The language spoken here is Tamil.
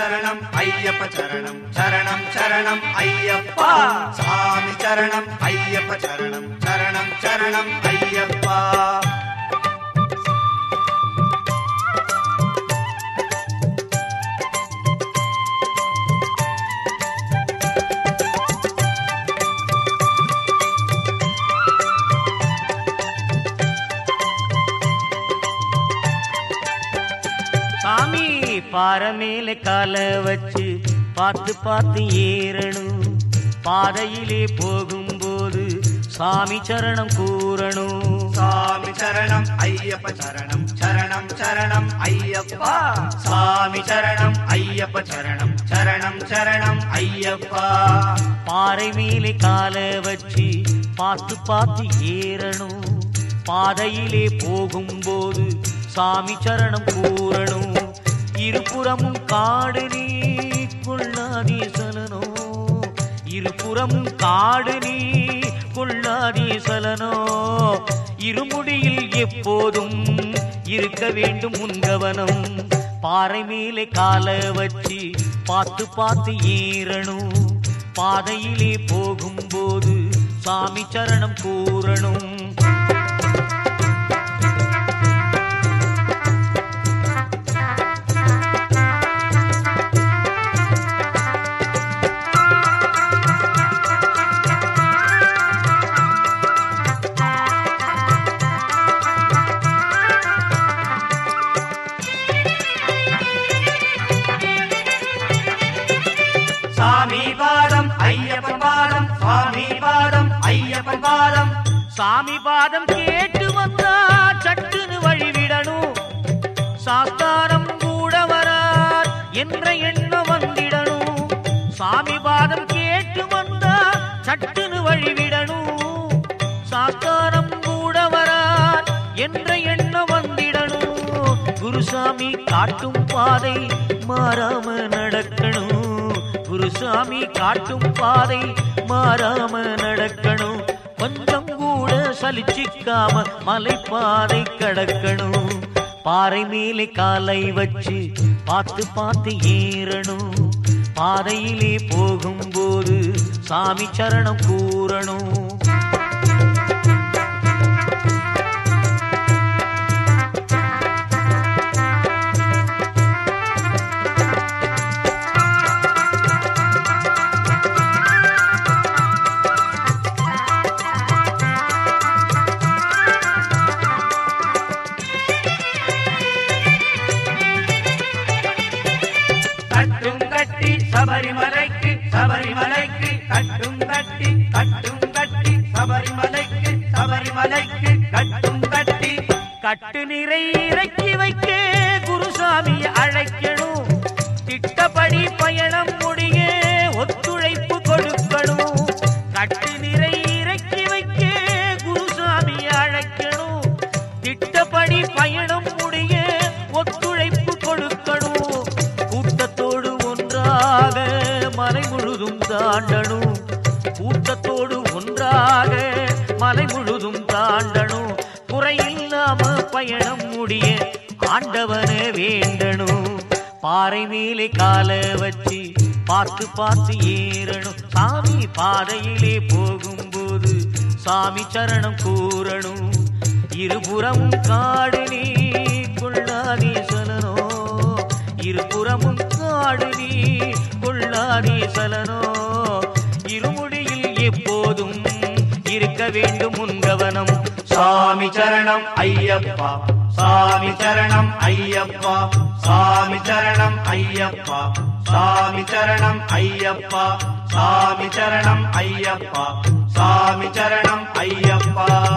சரணம் ஐயப்ப சரணம் சரணம் சரணம் ஐயப்பா சாமி சரணம் ஐயப்ப சரணம் சரணம் சரணம் ஐயப்பா சாமி பாறை மேல கால வச்சு பார்த்து பார்த்து ஏறணும் பாதையிலே போகும்போது சாமி சரணம் கூறணும் சாமி சரணம் ஐயப்ப சரணம் சரணம் சரணம் ஐயப்பா சாமி சரணம் ஐயப்ப சரணம் சரணம் சரணம் ஐயப்பா பாறை மேலே கால வச்சு பார்த்து பார்த்து ஏறணும் பாதையிலே போகும்போது சாமி சரணம் கூறணும் இருபுறமும் காடு நீ கொள்ளாதீசலனோ இருபுறமும் காடு நீ கொள்ளாதீசலனோ இருமுடியில் எப்போதும் இருக்க வேண்டும் உன்கவனம் பாறை மேலே கால வச்சு பார்த்து பார்த்து ஏறணும் பாதையிலே போகும்போது சாமி சரணம் கூறணும் சாமி பாதம் ஐயப்பன் பாதம் சுவாமி பாதம் ஐயப்பன் பாதம் சாமி பாதம் கேட்டு வந்தா சட்டுன்னு வழிவிடணும் சாஸ்தாரம் கூட வரார் என்ற எண்ணம் வந்திடணும் சாமி பாதம் கேட்டு வந்தா சட்டுன்னு வழிவிடணும் சாஸ்தாரம் கூட வரார் என்ற எண்ணம் வந்திடணும் குருசாமி காட்டும் பாதை மாறாம நடக்கணும் குருசாமி காட்டும் பாதை மாறாம நடக்கணும் கொஞ்சம் கூட சலிச்சிக்காம மலைப்பாதை கடக்கணும் பாறை மேலே காலை வச்சு பார்த்து பார்த்து ஏறணும் பாதையிலே போகும்போது சாமி சரணம் கூறணும் கட்டும் கட்டி சபரிமலைக்கு சபரிமலைக்கு கட்டும் கட்டி கட்டும் கட்டி சபரிமலைக்கு சபரிமலைக்கு கட்டும் கட்டி கட்டு நிறை இறக்கி வைக்க குருசாமி அழைக்கணும் திட்டப்படி பயணம் முடிய ஒத்துழைப்பு கொடுக்கணும் கட்டு நிறை இறக்கி வைக்க குருசாமி அழைக்கணும் திட்டப்படி பயணம் முடிய ஒத்துழைப்பு கொடுக்கணும் கூட்டத்தோடு ஒன்றாக மலை முழுதும் தாண்டணும் கூட்டத்தோடு ஒன்றாக மலை முழுதும் தாண்டணும் குறையில்லாம பயணம் முடிய ஆண்டவனை வேண்டணும் பாறை மேலே கால வச்சு பார்த்து பார்த்து ஏறணும் சாமி பாதையிலே போகும்போது சாமி சரணம் கூறணும் இருபுறமும் காடு நீ கொள்ளாதீசலனோ இருபுறமும் காடு நீ கொள்ளாதீசலனோ இருமுடியில் எப்போதும் இருக்க வேண்டும் உன் கவனம் சாமி சரணம் ஐயப்பா சாமி சரணம் ஐயப்பா சாமி சரணம் ஐயப்பா சாமி சரணம் ஐயப்பா சாமி சரணம் ஐயப்பா சாமி சரணம் ஐயப்பா